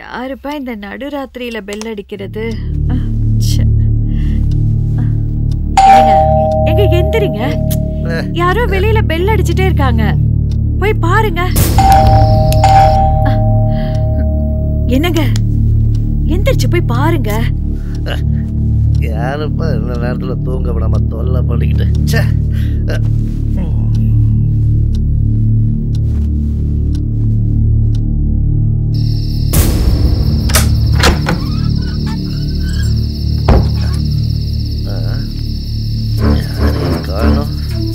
யாருப்பா இந்த நடுராத்திரியில பெல் அடிக்கிறது அஹ், ச்சே. அஹ். ஏங்க, எங்க எந்திரிங்க யாரோ வெளியில பெல் அடிச்சிட்டே இருக்காங்க போய் பாருங்க அஹ். என்னங்க எந்திரிச்சு போய் பாருங்க யாருப்பா இந்த நேரத்தில் தூங்க விடாம தொல்லை பண்ணிக்கிட்டு ச்சே அஹ். ஆ, யாரையும் காணோம்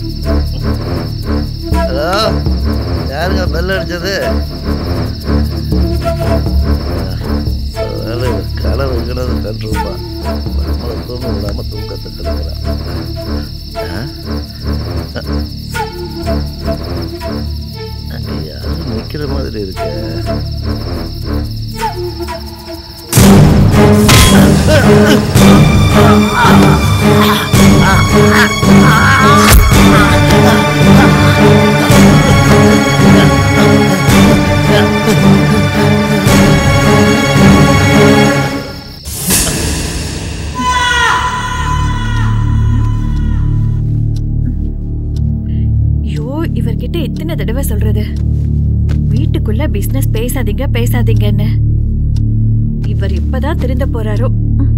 ஹலோ யாருங்க பெல் அடிச்சது வேலை கனவு கிணறு கண்டிருப்பா நம்மளை தூங்க விடாம தூக்கத்துக்கு இருக்கிறான் அங்கே யாரும் நிற்கிற மாதிரி இருக்கு ஐயோ இவர்கிட்ட எத்தனை தடவை சொல்றது வீட்டுக்குள்ள பிசினஸ் பேசாதீங்க பேசாதீங்கன்னு இவர் இப்பதான் திருந்த போறாரோ ம்.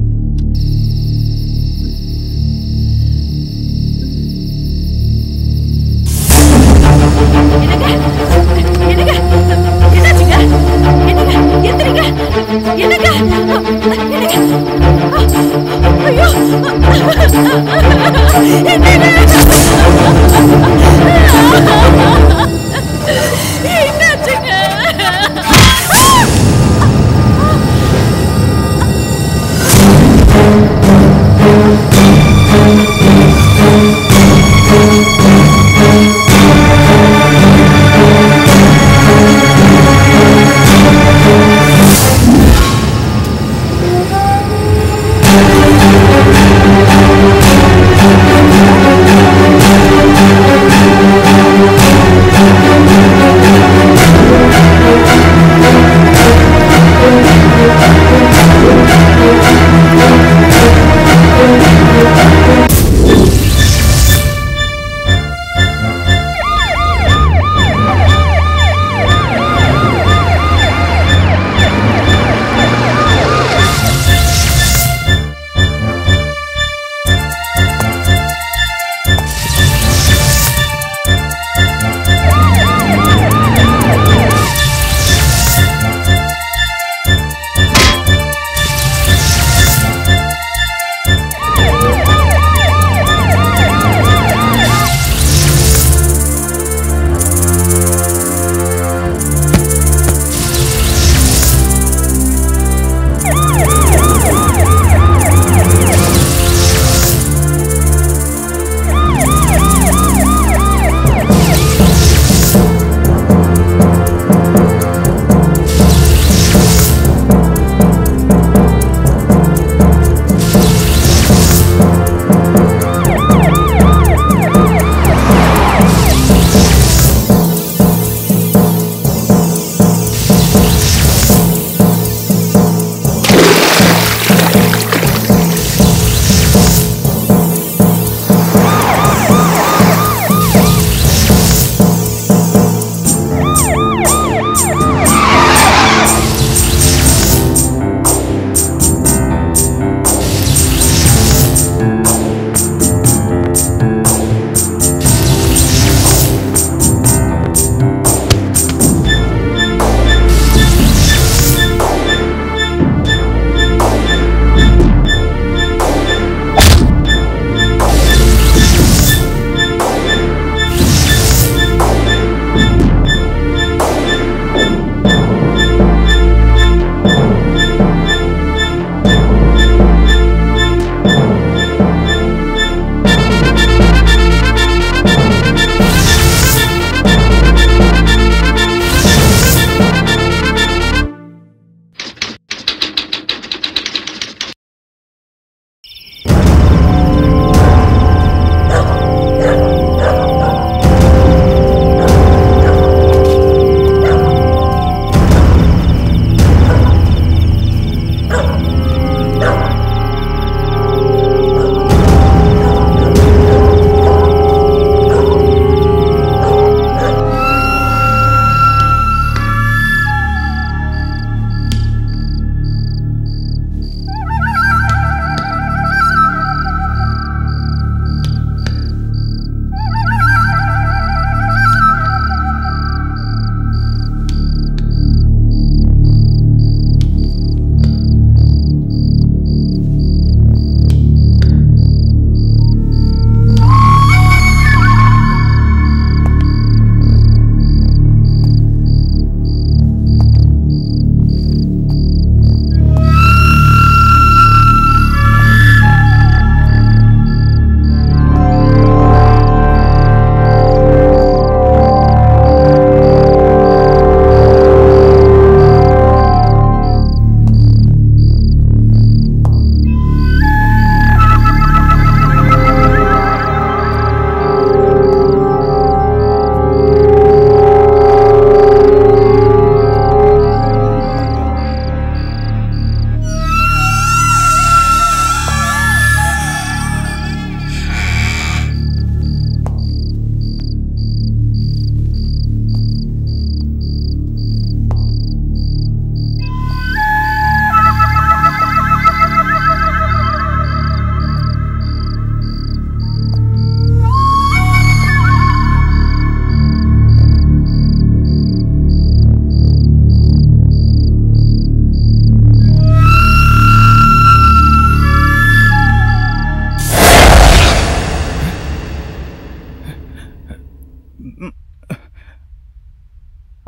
என்னங்க? என்னங்க? என்னாச்சுங்க? என்னங்க? எந்திரிங்க. என்னங்க? என்னங்க? ஐயோ! என்னாச்சுங்க?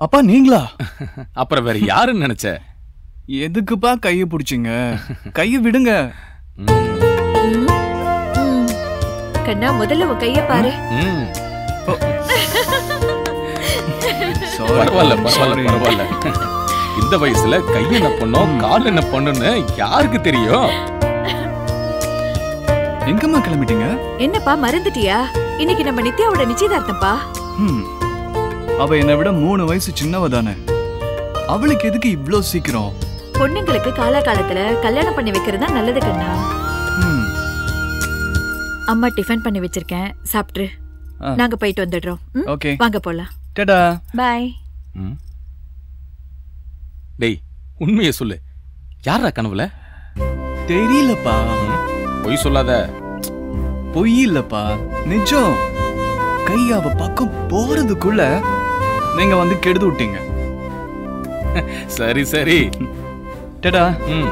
அப்பா நீங்களா அப்புறம் வேற யாருன்னு நினைச்ச எதுக்குப்பா கைய பிடிச்சிங்க கைய விடுங்க ம், ம். கண்ணா முதல்ல உன் கைய பாரு ம். Sorry, பரவாயில்ல sorry. பரவாயில்ல பரவாயில்ல இந்த வயசுல கை என்ன பண்ணோம் கால் என்ன பண்ணுன்னு யாருக்கு தெரியும் எங்கம்மா கிளம்பிட்டீங்க என்னப்பா மறந்துட்டியா இன்னைக்கு நம்ம நித்யாவோட நிச்சயதார்த்தம்ப்பா ஹம். அவ என்னை விட மூணு வயசு சின்னவ தானே அவளுக்கு எதுக்கு இவ்ளோ சீக்கிரம் பொண்ணுங்களுக்கு காலாகாலத்துல கல்யாணம் பண்ணி வைக்கிறது தான் நல்லது கண்ணா ஹம். அம்மா டிஃபன் பண்ணி வச்சிருக்கேன் சாப்பிட்ரு ஆ. நாங்க போயிட்டு வந்துடுறோம் ம்? ஓகே வாங்க போலாம் டடா பாய் ம். டேய் உண்மையை சொல்லு யாரா கனவுல தெரியலப்பா ம், பொய் சொல்லாத பொய் இல்லப்பா நிஜம் கை அவ பக்கம் போறதுக்குள்ள நீங்க வந்து கெடுத்து விட்டீங்க சரி சரி டடா ம்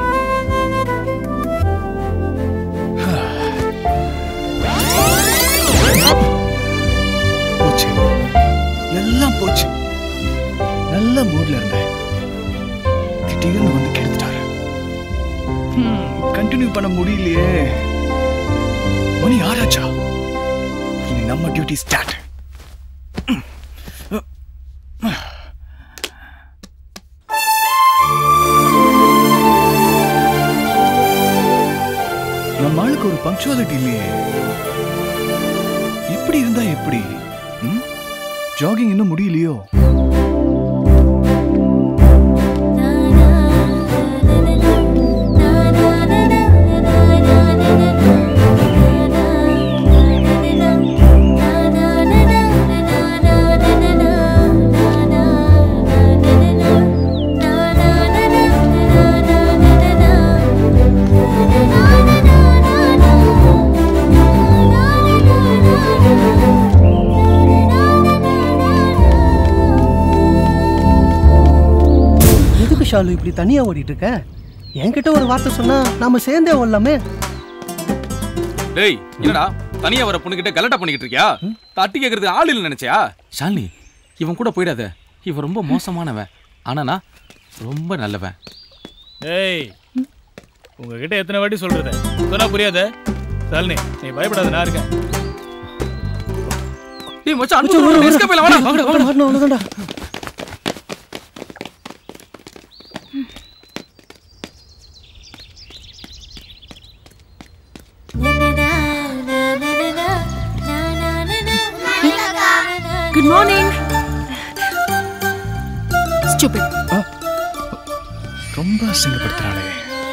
போச்சு எல்லாம் போச்சு நல்ல மூட்ல இருந்தேன் திடீர்னு வந்து கெடுத்துட்டாரு கண்டினியூ பண்ண முடியலையே மணி ஆராச்சா இனி நம்ம டியூட்டி ஸ்டார்ட் நம்ம ஆளுக்கு ஒரு பங்க்சுவாலிட்டி இல்லையே இப்படி இருந்தா எப்படி ஜாகிங் இன்னும் முடியலையோ எதுக்கு ஷாலு இப்படி தனியா ஓடிட்டு இருக்க என்கிட்ட ஒரு வார்த்தை சொன்னா நாம சேர்ந்தே ஓடலாமே டேய் என்னடா தனியா வர பொண்ணுகிட்ட கலட்டா பண்ணிக்கிட்டு இருக்கியா தட்டி கேக்குறது ஆள் இல்ல நினைச்சியா ஷாலினி இவன் கூட போயிடாத இவன் ரொம்ப மோசமானவன் ஆனா நான் ரொம்ப நல்லவன் ஏய் உங்ககிட்ட எத்தனை வாட்டி சொல்றது சொன்னா புரியாத சாலினி நீ பயப்படாத நான் இருக்கேன் டேய் மச்சான் அனுப்பு எஸ்கேப்ல வாடா வாடா வாடா மாட்டணும் அவ்வளவுதான்டா குட் மார்னிங் ஸ்டூபிட் ரொம்ப அசிங்கப்படுத்துறாளே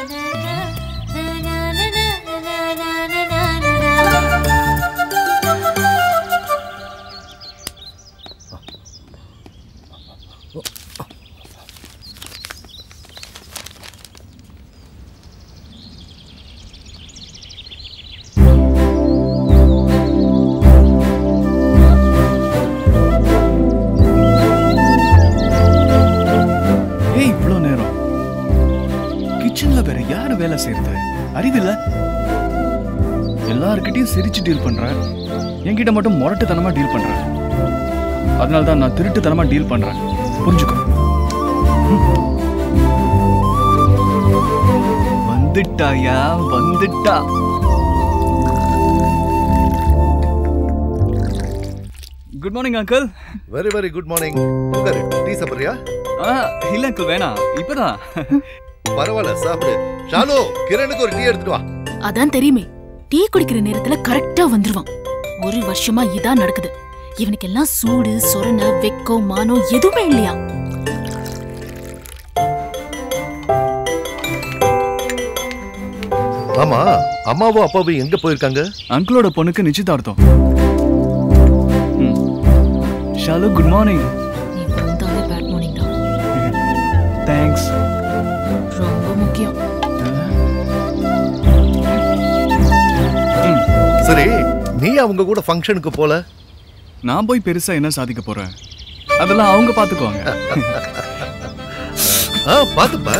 ஏய் இவ்வளோ நேரம் கிச்சன்ல வேற யாரு வேலை செய்யறது அறிவில்ல எல்லார்கிட்டயும் சிரிச்சு டீல் பண்ற என்கிட்ட மட்டும் முரட்டுத்தனமா டீல் பண்ற அதனால தான் நான் திருட்டுத்தனமா டீல் பண்றேன் புரிஞ்சுக்கோ ம். வந்துட்டாயா வந்துட்டா good morning uncle very very good morning உட்காரு டீ சாப்பிட்றியா ஆ இல்ல அங்கிள் வேணாம் இப்பதான் பரவாயில்ல சாப்பிடு ஷாலு கிரணுக்கு ஒரு டீ எடுத்துட்டு வா அதான் தெரியுமே டீ குடிக்கிற நேரத்துல கரெக்டா வந்துருவான் ஒரு வருஷமா இதான் நடக்குது இவனுக்கெல்லாம் சூடு சொரண வெக்கம் மானம் எதுவுமே இல்லையா ஆமா அம்மாவும் அப்பாவும் எங்க போயிருக்காங்க அங்கிளோட பொண்ணுக்கு நிச்சயதார்த்தம் ம். ஷாலு குட் மார்னிங் நீ வந்தாலே பேட் மார்னிங் தான் தேங்க்ஸ் ரொம்ப முக்கியம் சரி நீ அவங்க கூட ஃபங்க்ஷனுக்கு போல நான் போய் பெருசா என்ன சாதிக்க போறேன் அதெல்லாம் அவங்க பாத்துக்குவாங்க ஆ பாத்துப்பா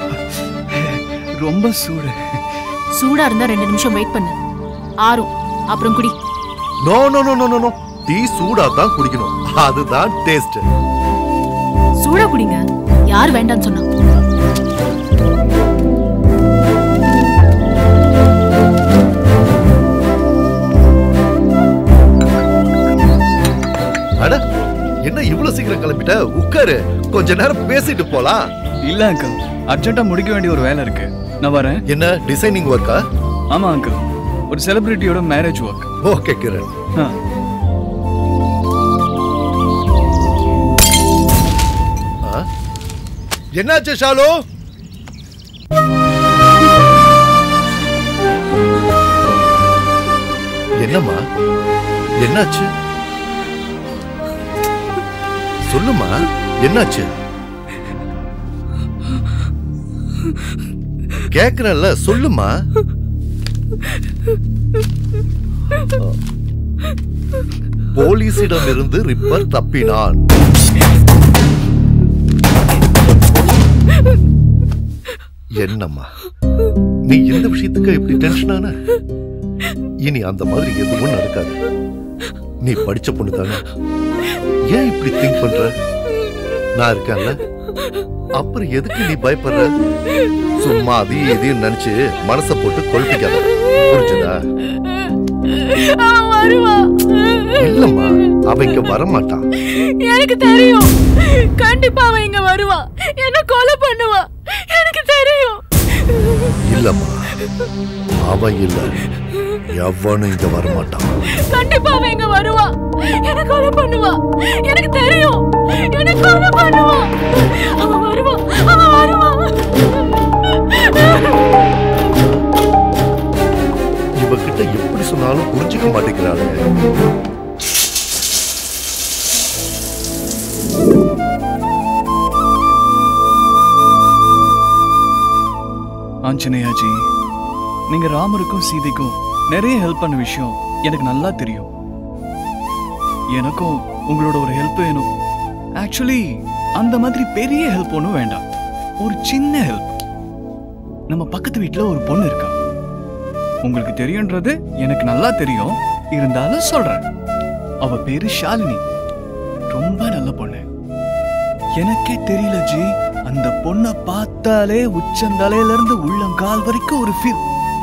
ரொம்ப சூடு சூடா இருந்தா ரெண்டு நிமிஷம் வெயிட் பண்ணு ஆறும் அப்புறம் குடி no no no no no no tea சூடா தான் குடிக்கணும் அதுதான் டேஸ்ட் சூடா குடிங்க யார் வேண்டான்னு சொன்னா அட என்ன இவ்வளவு சீக்கிரம் கிளம்பிட்ட உட்காரு கொஞ்ச நேரம் பேசிட்டு போலாம் இல்ல அங்கிள் அர்ஜென்ட்டா முடிக்க வேண்டிய ஒரு வேலை இருக்கு நான் வரேன் என்ன டிசைனிங் ஒர்க்கா ஆமா அங்கிள் ஒரு செலிபிரிட்டியோட மேரேஜ் ஒர்க் ஓகே கிரண் ஆ? என்னாச்சு ஷாலு என்னம்மா என்னாச்சு சொல்லுமா என்னாச்சு கேக்குறேன்ல சொல்லுமா போலீசிடம் இருந்து ரிப்பர் தப்பினான் என்னம்மா நீ எந்த விஷயத்துக்கு இப்படி டென்ஷன் ஆன இனி அந்த மாதிரி எதுவும் நடக்காது நீ படிச்ச பொண்ணு தானே ஏன் இப்படி திங்க் பண்ற நான் இருக்கேன்ல அப்புறம் எதுக்கு நீ பயப்படுற சும்மா அதையும் இதையும் நினைச்சு மனச போட்டு குழப்பிக்காத புரிஞ்சுதா அவன் வருவான் இல்லம்மா அவ இங்க வரமாட்டான் எனக்கு தெரியும் கண்டிப்பா அவன் இங்க வருவான் என்ன கொலை பண்ணுவான் எனக்கு தெரியும் இல்லம்மா அவ இல்ல எவனும் இங்க வரமாட்டான் கண்டிப்பா அவன் இங்க வருவான் என்ன கொலை பண்ணுவான் எனக்கு தெரியும் என்ன கொலை பண்ணுவான் அவன் வருவான் அவன் வருவான் இவகிட்ட எப்படி சொன்னாலும் புரிஞ்சுக்க மாட்டேங்கிறாளே ஆஞ்சநேயாஜி நீங்க ராமருக்கும் சீதைக்கும் நிறைய ஹெல்ப் பண்ண விஷயம் எனக்கு நல்லா தெரியும் எனக்கும் உங்களோட ஒரு ஹெல்ப் வேணும் ஆக்சுவலி அந்த மாதிரி பெரிய ஹெல்ப் ஒன்றும் வேண்டாம் ஒரு சின்ன ஹெல்ப் நம்ம பக்கத்து வீட்ல ஒரு பொண்ணு இருக்கா உங்களுக்கு தெரியுன்றது எனக்கு நல்லா தெரியும் இருந்தாலும் சொல்றேன் அவ பேரு ஷாலினி ரொம்ப நல்ல பொண்ணு எனக்கே தெரியல ஜி அந்த பொண்ணை பார்த்தாலே உச்சந்தலையில இருந்து உள்ளங்கால் வரைக்கும் ஒரு ஃபீல்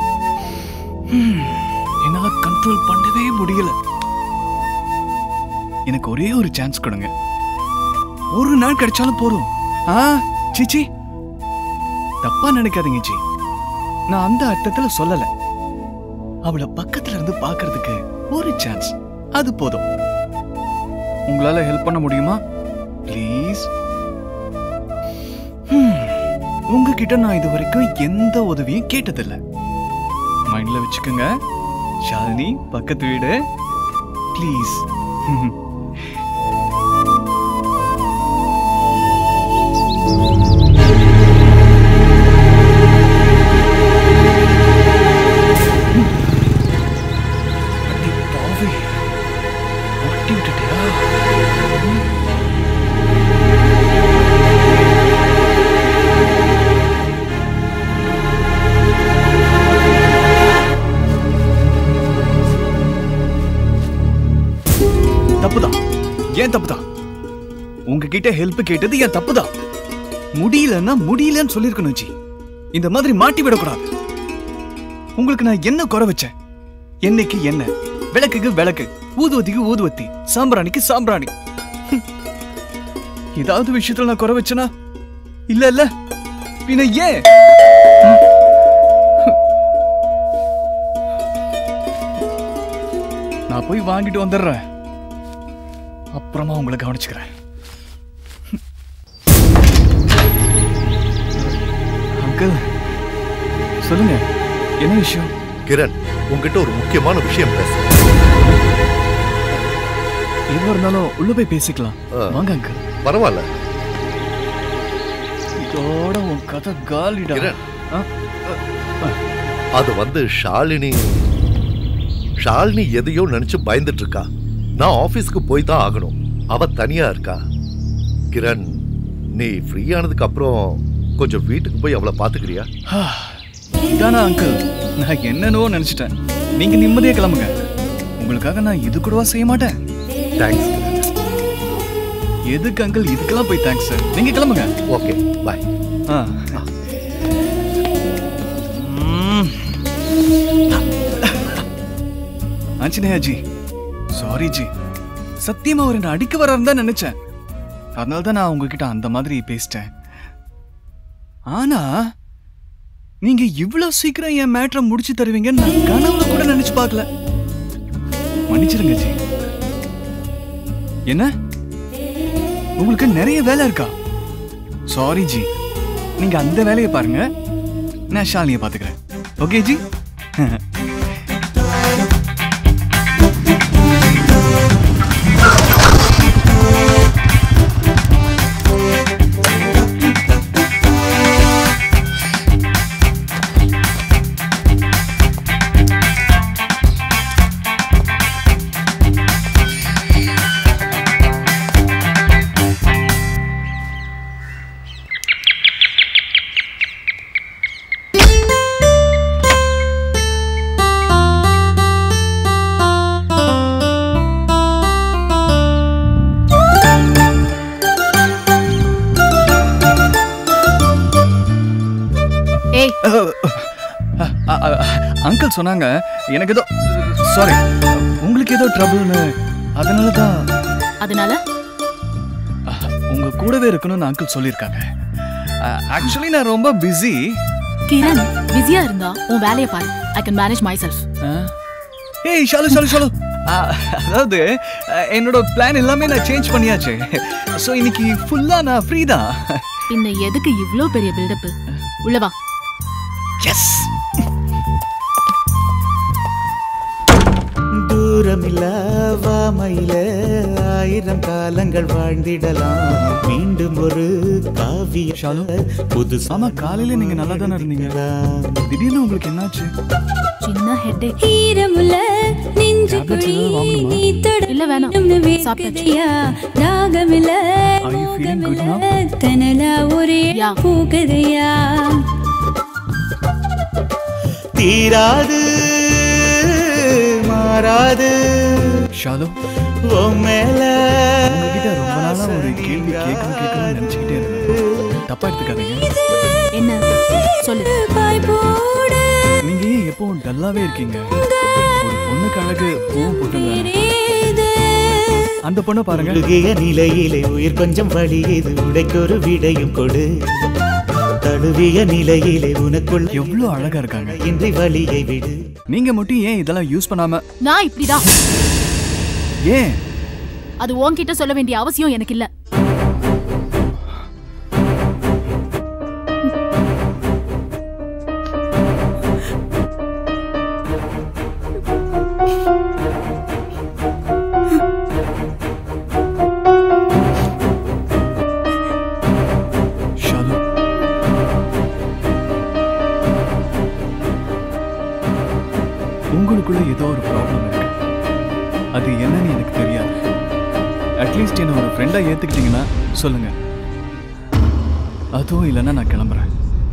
என்னால கண்ட்ரோல் பண்ணவே முடியல எனக்கு ஒரே ஒரு சான்ஸ் கொடுங்க ஒரு நாள் கிடைச்சாலும் போதும் ஆ சிச்சி தப்பா நினைக்காதீங்க ஜி நான் அந்த அர்த்தத்துல சொல்லல அவளை பக்கத்துல இருந்து பார்க்கிறதுக்கு ஒரு சான்ஸ் அது போதும் உங்களால ஹெல்ப் பண்ண முடியுமா ப்ளீஸ் உங்ககிட்ட நான் இது வரைக்கும் எந்த உதவியும் கேட்டதில்ல மைண்ட்ல வச்சுக்கோங்க ஷாலினி பக்கத்து வீடு ப்ளீஸ் பாவி மாட்டி விட்டுட்டியா தப்புதான் ஏன் தப்புதான் உங்ககிட்ட ஹெல்ப் கேட்டது என் தப்புதான் முடியலன்னா முடியலன்னு சொல்லிருக்கணும் ஜி இந்த மாதிரி மாட்டி விடக்கூடாது உங்களுக்கு நான் என்ன குறை வச்சேன் எண்ணெய்க்கு எண்ணெய் விளக்குக்கு விளக்கு ஊதுவத்திக்கு ஊதுவத்தி சாம்பிராணிக்கு சாம்பிராணி ஹம். ஏதாவது விஷயத்துல நான் குறை வச்சனா இல்ல இல்ல பின்ன ஏன் ஹம். நான் போய் வாங்கிட்டு வந்துடுறேன் அப்புறமா உங்களை கவனிச்சுக்கிறேன் அங்கிள் சொல்லுங்க என்ன விஷயம் கிரண் உன்கிட்ட ஒரு முக்கியமான விஷயம் பேச எதுவா இருந்தாலும் உள்ள போய் பேசிக்கலாம் ஆ. வாங்க அங்கிள் பரவாயில்ல இதோட உன் கதை காலிடா கிரண். ஆ? அது வந்து ஷாலினி ஷாலினி எதையோ நினைச்சு பயந்துட்டு இருக்கா நான் ஆபீஸ்க்கு போய் தான் ஆகணும் அவ தனியா இருக்கா கிரண் நீ ஃப்ரீ ஆனதுக்கு அப்புறம் கொஞ்சம் வீட்டுக்கு போய் அவளை பாத்துக்கிறியா ஆ, இதானா அங்கிள் நான் என்னென்னவோ நினைச்சிட்டேன் நீங்க நிம்மதியா கிளம்புங்க உங்களுக்காக நான் இது கூடவா செய்ய மாட்டேன் தேங்க்ஸ் எதுக்கு அங்கிள் இதுக்கெல்லாம் போய் தேங்க்ஸ் சார் நீங்க கிளம்புங்க ஓகே பாய் ஆ. ம். ஆஞ்சநேயா ஜி சாரி ஜி சத்தியமா அவர் என்ன அடிக்க வராருன்னு தான் நினைச்சேன் அதனால தான் நான் உங்ககிட்ட அந்த மாதிரி பேசிட்டேன் ஆனா நீங்க இவ்வளவு சீக்கிரம் என் மேட்ரை முடிச்சு தருவீங்கன்னு நான் கனவுல கூட நினைச்சு பார்க்கல மன்னிச்சிருங்க ஜி என்ன உங்களுக்கு நிறைய வேலை இருக்கா சாரி ஜி நீங்க அந்த வேலையை பாருங்க நான் ஷாலினியை பாத்துக்கிறேன் ஓகே ஜி ஏய் அங்கிள் சொன்னாங்க எனக்கு ஏதோ சாரி உங்களுக்கு ஏதோ ட்ரபிள்னு அதனால தான் அதனால உங்க கூடவே இருக்கணும்னு அங்கிள் சொல்லியிருக்காங்க ஆக்சுவலி நான் ரொம்ப பிஸி கிரண் பிஸியா இருந்தா உன் வேலையை பாரு I can manage myself ஏய் ஷாலு ஷாலு ஷாலு ஆ, அதாவது அஹ், என்னோட பிளான் எல்லாமே நான் சேஞ்ச் பண்ணியாச்சு ஸோ இன்னைக்கு ஃபுல்லா நான் ஃப்ரீ தான் பின்ன எதுக்கு இவ்ளோ பெரிய பில்டப் உள்ள வா எஸ் தூரமில்ல வாமையில ஆயிரம் காலங்கள் வாழ்ந்திடலாம் மீண்டும் ஒரு காவிய ஷாலு புது ஆமா காலையில நீங்க நல்லா தானே இருந்தீங்க திடீர்னு உங்களுக்கு என்னாச்சு சின்ன ஹெட் ஈரமுள்ள நெஞ்சுக்குழி Tablets ஏதாவது வாங்கணுமா? நீ தொட இல்ல வேணாம் இன்னும் சாப்பிட்டாச்சு வேர்க்குதையா? தாகமில்ல Are you feeling good now? தனலா ஒரே Yeah. பூக்கதையா தீராது மாறாது ஷாலு உன் மேல உங்ககிட்ட ரொம்ப நாளா ஒரு கேள்வி கேட்கணும் கேட்கணும்னு நினைச்சுக்கிட்டே இருந்தேன் தப்பா எடுத்துக்காதீங்க என்ன சொல்லு பாய் போட நீங்க ஏன் எப்பவும் டல்லாவே இருக்கீங்க ஒரு பொண்ணுக்கு அழகு பூவும் போட்டுங்க ஏது. அந்த பொண்ணை பாருங்க உருகிய நிலையிலே உயிர் கொஞ்சம் வழியது உடைக்கொரு விடையும் கொடு தழுவிய நிலையிலே உனக்குள் எவ்வளவு அழகா இருக்காங்க இன்றி வழியை விடு நீங்க மட்டும் ஏன் இதெல்லாம் யூஸ் பண்ணாம நான் இப்படிதான் ஏன் அது உன்கிட்ட சொல்ல வேண்டிய அவசியம் எனக்கு இல்ல ஷாலு உங்களுக்குள்ள ஏதோ ஒரு ப்ராப்ளம் இருக்கு அது என்னன்னு எனக்கு தெரியாது அட்லீஸ்ட் என்ன ஒரு ஃப்ரெண்டா ஏத்துக்கிட்டீங்கன்னா சொல்லுங்க அதுவும் இல்லைன்னா நான் கிளம்புறேன்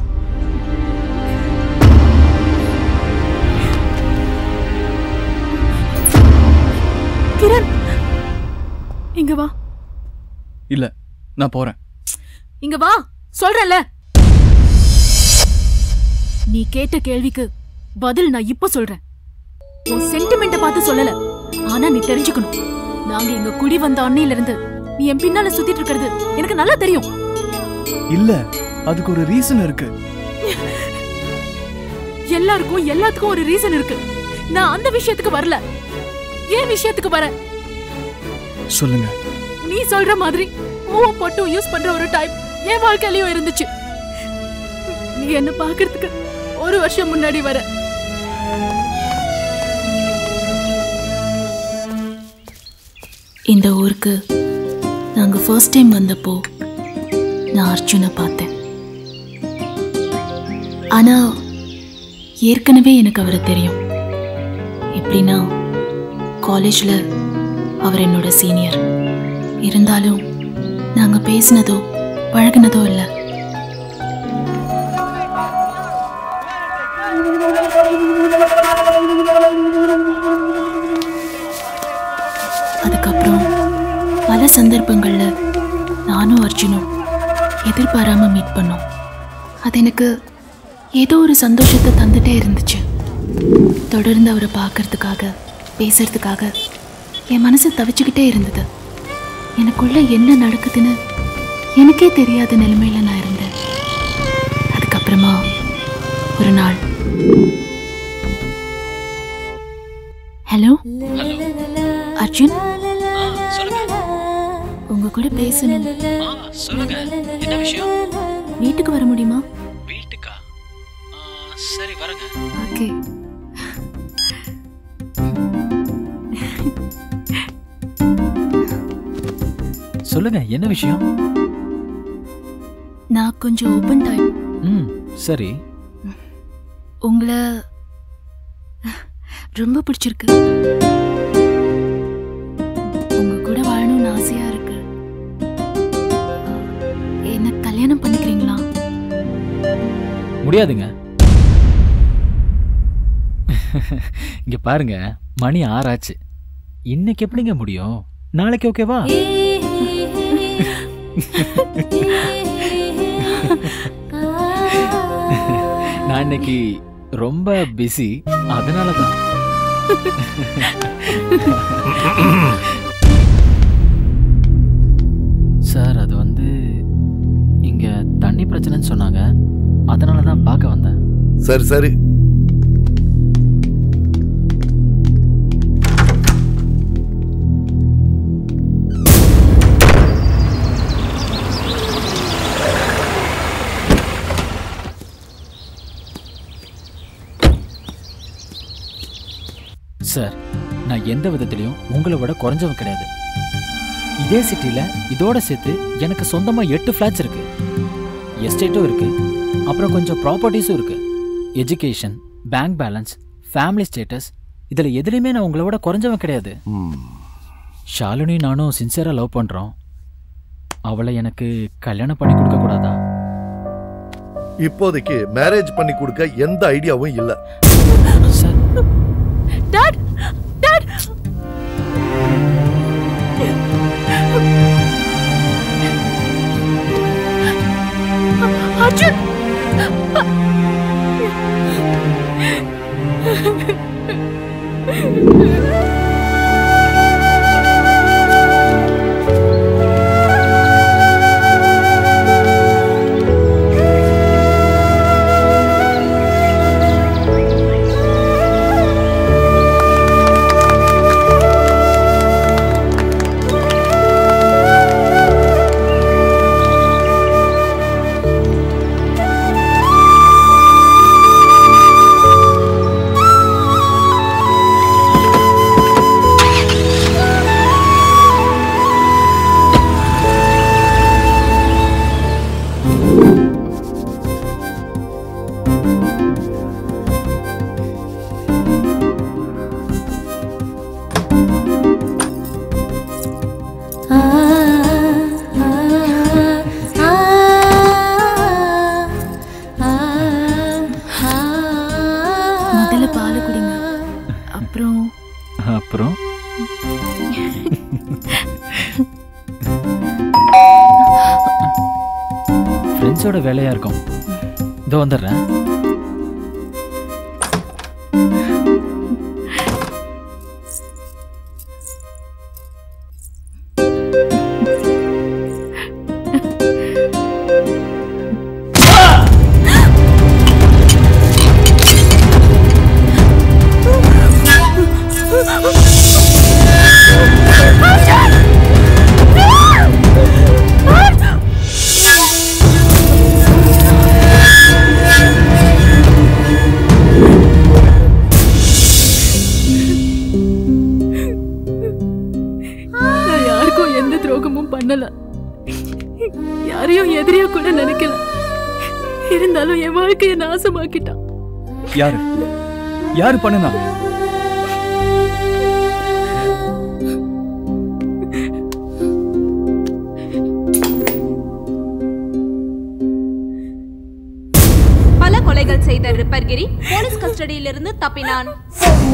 கிரண் இங்க வா இல்ல நான் போறேன் இங்க வா சொல்றேன்ல நீ கேட்ட கேள்விக்கு பதில் நான் இப்ப சொல்றேன் உன் சென்டிமெண்ட பார்த்து சொல்லல ஆனா நீ தெரிஞ்சுக்கணும் நாங்க இங்க குடி வந்த அன்னையில இருந்து நீ என் பின்னால சுத்திட்டு இருக்கிறது எனக்கு நல்லா தெரியும் இல்ல அதுக்கு ஒரு ரீசன் இருக்கு எல்லாருக்கும் எல்லாத்துக்கும் ஒரு ரீசன் இருக்கு நான் அந்த விஷயத்துக்கு வரல ஏன் விஷயத்துக்கு வரேன் சொல்லுங்க நீ சொல்ற மாதிரி மூவ் போட்டு யூஸ் பண்ற ஒரு டைப் என் வாழ்க்கையிலயும் இருந்துச்சு நீ என்ன பாக்குறதுக்கு ஒரு வருஷம் முன்னாடி வர இந்த ஊருக்கு நாங்க ஃபர்ஸ்ட் டைம் வந்தப்போ நான் அர்ஜுனை பார்த்தேன் ஆனா ஏற்கனவே எனக்கு அவரை தெரியும் எப்படின்னா காலேஜ்ல அவர் என்னோட சீனியர் இருந்தாலும் நாங்க பேசினதோ பழகுனதோ இல்லை அதுக்கப்புறம் பல சந்தர்ப்பங்கள்ல அர்ஜுனும் எதிர்பாராம மீட் பண்ணோம் அது எனக்கு ஏதோ ஒரு சந்தோஷத்தை தந்துட்டே இருந்துச்சு தொடர்ந்து அவரை பார்க்கறதுக்காக பேசுறதுக்காக என் மனசு தவிச்சுக்கிட்டே இருந்தது எனக்குள்ள என்ன நடக்குதுன்னு எனக்கே தெரியாத நிலைமையில நான் இருந்தேன் அதுக்கப்புறமா ஒரு நாள் ஹலோ அர்ஜுன் உங்க கூட பேசணும் சொல்லுங்க என்ன விஷயம் வீட்டுக்கு வர முடியுமா வீட்டுக்கா சரி வரங்க ஓகே சொல்லுங்க என்ன விஷயம் நான் கொஞ்சம் ஓப்பன் டைப் ம் சரி உங்களை ரொம்ப பிடிச்சிருக்கு உங்க கூட வாழணும்னு ஆசையா இருக்கு என்ன கல்யாணம் பண்ணிக்கிறீங்களா முடியாதுங்க இங்க பாருங்க மணி ஆறாச்சு இன்னைக்கு எப்படிங்க முடியும் நாளைக்கு ஓகேவா நான் இன்னைக்கு ரொம்ப பிஸி அதனால தான் சார் அது வந்து இங்க தண்ணி பிரச்சனைன்னு சொன்னாங்க அதனால தான் பார்க்க வந்தேன் சரி சரி சார் நான் எந்த விதத்திலையும் உங்களை விட குறைஞ்சவன் கிடையாது இதே சிட்டியில் இதோட சேர்த்து எனக்கு சொந்தமாக எட்டு ஃப்ளாட்ஸ் இருக்கு எஸ்டேட்டும் இருக்கு அப்புறம் கொஞ்சம் ப்ராப்பர்ட்டிஸும் இருக்கு education bank balance family status இதில் எதுலேயுமே நான் உங்களை விட குறைஞ்சவன் கிடையாது ஷாலினி நானும் சின்சியராக லவ் பண்ணுறோம் அவளை எனக்கு கல்யாணம் பண்ணி கொடுக்க கூடாதா இப்போதைக்கு மேரேஜ் பண்ணி கொடுக்க எந்த ஐடியாவும் இல்ல டாட் டாட் அர்ஜுன் முதல்ல பால் குடிங்க அப்புறம் அப்புறம் ஃப்ரெண்ட்ஸோட வேலையா இருக்கும் இதோ வந்துடுறேன் நான் யாருக்கும் எந்த துரோகமும் பண்ணல யாரையும் எதிரியா கூட நினைக்கல இருந்தாலும் என் வாழ்க்கையை நாசமாக்கிட்டான் யாரு யாரு பண்ணுனா பல கொலைகள் செய்த ரிப்பர்கிரி போலீஸ் கஸ்டடியிலிருந்து தப்பினான்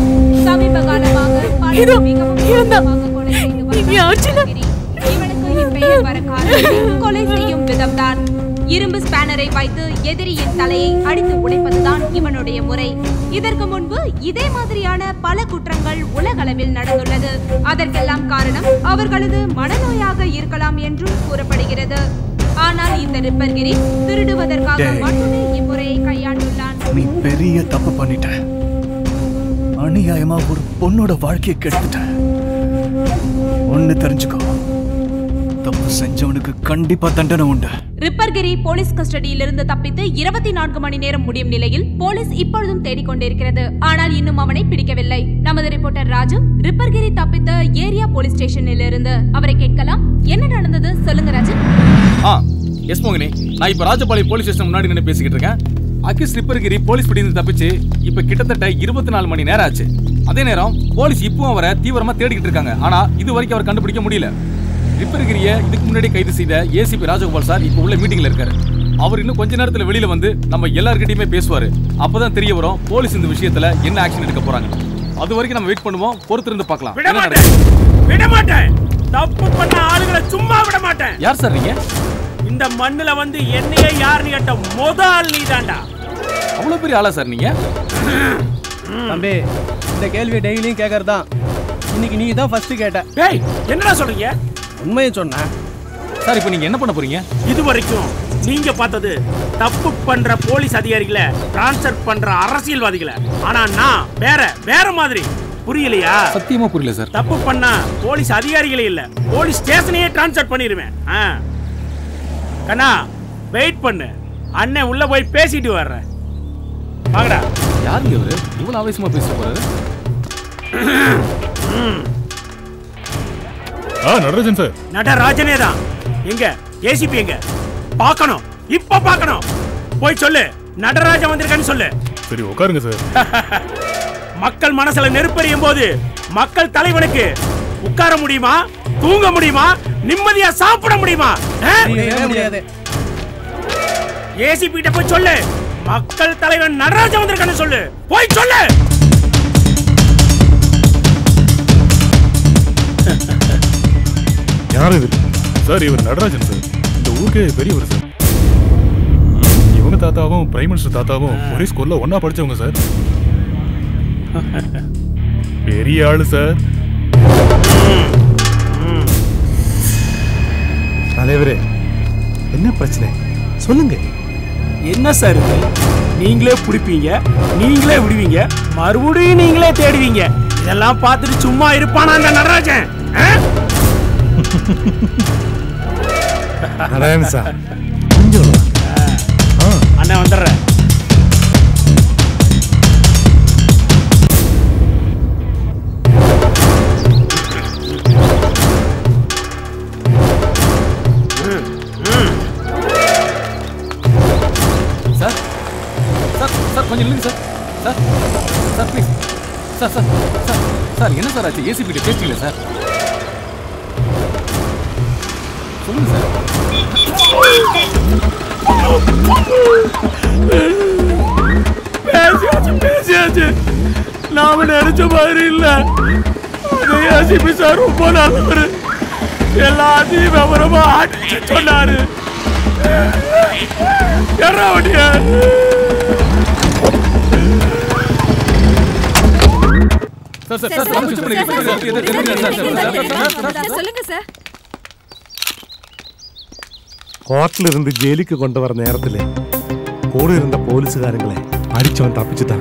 சமீப காலமாக பலரை மிகவும் மோசமாக கொலை செய்து வந்த ரிப்பர்கிரி இவனுக்கு பெயர் வர காரணமே கொலை செய்யும் விதம்தான் இரும்பு ஸ்பேனரை வைத்து எதிரியின் தலையை அடித்து உடைப்பதுதான் இவனுடைய முறை இதற்கு முன்பு இதே மாதிரியான பல குற்றங்கள் உலகளவில் நடந்துள்ளது அதற்கெல்லாம் காரணம் அவர்களது மனநோயாக இருக்கலாம் என்றும் கூறப்படுகிறது ஆனால் இந்த ரிப்பர்கிரி திருடுவதற்காக டேய். மட்டுமே இம்முறையை கையாண்டுள்ளான் நீ பெரிய தப்பு பண்ணிட்ட அநியாயமா ஒரு பொண்ணோட வாழ்க்கையை கெடுத்துட்ட ஒண்ணு தெரிஞ்சுக்கோ தப்பு செஞ்சவனுக்கு கண்டிப்பா தண்டனை உண்டு ரிப்பர்கிரி போலீஸ் கஸ்டடியிலிருந்து தப்பித்து இருபத்தி நான்கு மணி நேரம் முடியும் நிலையில் போலீஸ் இப்பொழுதும் தேடிக்கொண்டிருக்கிறது ஆனால் இன்னும் அவனை பிடிக்கவில்லை நமது ரிப்போர்ட்டர் ராஜு ரிப்பர்கிரி தப்பித்த ஏரியா போலீஸ் ஸ்டேஷனில் இருந்து அவரை கேட்கலாம் என்ன நடந்தது சொல்லுங்க ராஜு ஆ எஸ் மோகினி நான் இப்ப ராஜபாளையம் போலீஸ் ஸ்டேஷன் முன்னாடி நின்று பேசிக்கிட்டு இருக்கேன் அகிஸ் ரிப்பர்கிரி போலீஸ் பிடிந்து தப்பிச்சு இப்ப கிட்டத்தட்ட இருபத்தி நாலு மணி நேரம் ஆச்சு அதே நேரம் போலீஸ் இப்பவும் அவரை தீவிரமா தேடிக்கிட்டு இருக்காங்க ஆனா இது வரைக்கும் அவர் கண்டுபிடிக்க முடியல ரிப்பர்கிரிய இதுக்கு முன்னாடி கைது செய்த ஏசிபி ராஜகோபால் சார் இப்ப உள்ள மீட்டிங்ல இருக்காரு அவர் இன்னும் கொஞ்ச நேரத்துல வெளியில வந்து நம்ம எல்லார்கிட்டயுமே பேசுவாரு அப்பதான் தெரிய வரும் போலீஸ் இந்த விஷயத்துல என்ன ஆக்ஷன் எடுக்க போறாங்க அது வரைக்கும் நம்ம வெயிட் பண்ணுவோம் பொறுத்து இருந்து பார்க்கலாம் விட என்ன மாட்டேன் நடக்குது? விட மாட்டேன் தப்பு பண்ண ஆளுகளை சும்மா விட மாட்டேன் யார் சார் நீங்க இந்த மண்ணுல வந்து என்னையே யாருன்னு கேட்ட முத ஆள் நீதான்டா அவ்வளவு பெரிய ஆளா சார் நீங்க தம்பி இந்த கேள்வி டெய்லியும் கேட்கறது தான் இன்னைக்கு நீ தான் ஃபர்ஸ்ட் கேட்ட டேய் என்னடா சொல்றீங்க உண்மையை சொன்னேன் சார் இப்போ நீங்க என்ன பண்ண போறீங்க இது வரைக்கும் நீங்க பார்த்தது தப்பு பண்ற போலீஸ் அதிகாரிகளை டிரான்ஸ்ஃபர் பண்ற அரசியல்வாதிகளை ஆனா நான் வேற வேற மாதிரி புரியலையா சத்தியமா புரியல சார் தப்பு பண்ணா போலீஸ் அதிகாரிகளே இல்ல போலீஸ் ஸ்டேஷனையே டிரான்ஸ்ஃபர் பண்ணிடுவேன் ஆ. கண்ணா வெயிட் பண்ணு அண்ணன் உள்ள போய் பேசிட்டு வர்றேன் வாங்கடா யாருங்க இவரு இவ்வளவு ஆவேசமா பேச போறாரு ஆ நடராஜன் சார் நடராஜனே தான் எங்க ஏசிபி எங்க பார்க்கணும் இப்ப பார்க்கணும் போய் சொல்லு நடராஜன் வந்திருக்கான்னு சொல்லு சரி உட்காருங்க சார் மக்கள் மனசுல நெருப்பெறியும் போது மக்கள் தலைவனுக்கு உட்கார முடியுமா தூங்க முடியுமா நிம்மதியா சாப்பிட முடியுமா முடியாது ஏசிபி கிட்ட போய் சொல்லு மக்கள் தலைவன் நடராஜன் வந்திருக்கான்னு சொல்லு போய் சொல்லு யார் இது சார் இவர் நடராஜன் சார் இந்த ஊருக்கே பெரியவர் சார் இவங்க தாத்தாவும் பிரைம் மினிஸ்டர் தாத்தாவும் ஒரே ஸ்கூல்ல ஒண்ணா படிச்சவங்க சார் பெரிய ஆளு சார் தலைவரே என்ன பிரச்சனை சொல்லுங்க என்ன சார் இது நீங்களே பிடிப்பீங்க நீங்களே விடுவீங்க மறுபடியும் நீங்களே தேடுவீங்க இதெல்லாம் பார்த்துட்டு சும்மா இருப்பானா அந்த நடராஜன் ஆ? நாராயண சார் அண்ணன் வந்துடுறேன் சார் சார் சார் கொஞ்சம் இல்லைங்க sir sir sir please sir sir sir sir என்ன சார் ஆச்சு ஏசிபி கிட்ட பேசிக்கல சார் சொல்லுங்க சார் பேசியாச்சு பேசியாச்சு நாம நினைச்ச மாதிரி இல்ல அது ஏசிபி சார் ரொம்ப நல்லவர் எல்லாத்தையும் விவரமா அடிச்சு சொன்னாரு என்ன வண்டியா சார் சார் சார் கொஞ்சம் பண்ணி சார் சார் இது தெரியுங்க சார் சார் சார் சார் சொல்லுங்க சார் கோர்ட்ல இருந்து ஜெயிலுக்கு கொண்டு வர நேரத்துல கூட இருந்த போலீஸுகாரங்களை அடிச்சவன் தப்பிச்சுட்டான்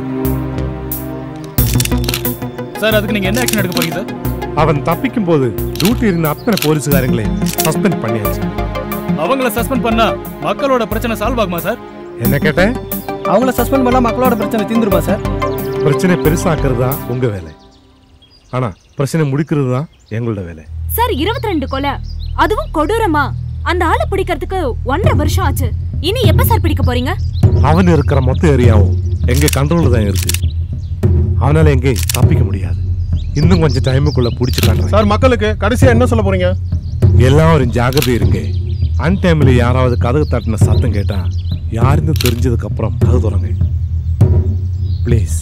சார் அதுக்கு நீங்க என்ன ஆக்ஷன் எடுக்க போறீங்க சார் அவன் தப்பிக்கும் போது டியூட்டி இருந்த அத்தனை போலீஸுகாரங்களை சஸ்பெண்ட் பண்ணியாச்சு அவங்கள சஸ்பெண்ட் பண்ணா மக்களோட பிரச்சனை சால்வ் ஆகுமா சார் என்ன கேட்டேன் அவங்கள சஸ்பெண்ட் பண்ணா மக்களோட பிரச்சனை தீந்துருமா சார் பிரச்சனை பெருசாக்குறது தான் உங்க வேலை ஆனா பிரச்சனை முடிக்கிறது தான் எங்களோட வேலை சார் இருபத்தி ரெண்டு கொலை அதுவும் கொடூரமா அந்த ஆளை பிடிக்கிறதுக்கு ஒன்றரை வருஷம் ஆச்சு இனி எப்ப சார் பிடிக்க போறீங்க அவன் இருக்கிற மொத்த ஏரியாவும் எங்க கண்ட்ரோல்ல தான் இருக்கு அவனால எங்கேயும் தப்பிக்க முடியாது இன்னும் கொஞ்சம் டைமுக்குள்ள பிடிச்சு காட்டுறேன் சார் மக்களுக்கு கடைசியா என்ன சொல்ல போறீங்க எல்லாரும் ஜாகிரதை இருங்க அன் டைம்ல யாராவது கதவு தட்டின சத்தம் கேட்டா யாருன்னு தெரிஞ்சதுக்கு அப்புறம் கதவு திறங்க ப்ளீஸ்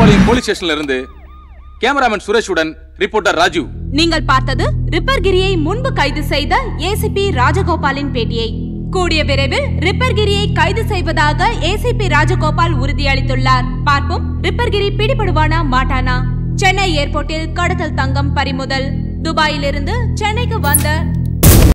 ராஜகோபாலயம் போலீஸ் ஸ்டேஷன்ல இருந்து கேமராமேன் சுரேஷுடன் ரிப்போர்ட்டர் ராஜு நீங்கள் பார்த்தது ரிப்பர்கிரியை முன்பு கைது செய்த ஏசிபி ராஜகோபாலின் பேட்டியை கூடிய விரைவில் ரிப்பர்கிரியை கைது செய்வதாக ஏசிபி ராஜகோபால் உறுதியளித்துள்ளார் பார்ப்போம் ரிப்பர்கிரி பிடிபடுவானா மாட்டானா சென்னை ஏர்போர்ட்டில் கடத்தல் தங்கம் பறிமுதல் துபாயிலிருந்து சென்னைக்கு வந்த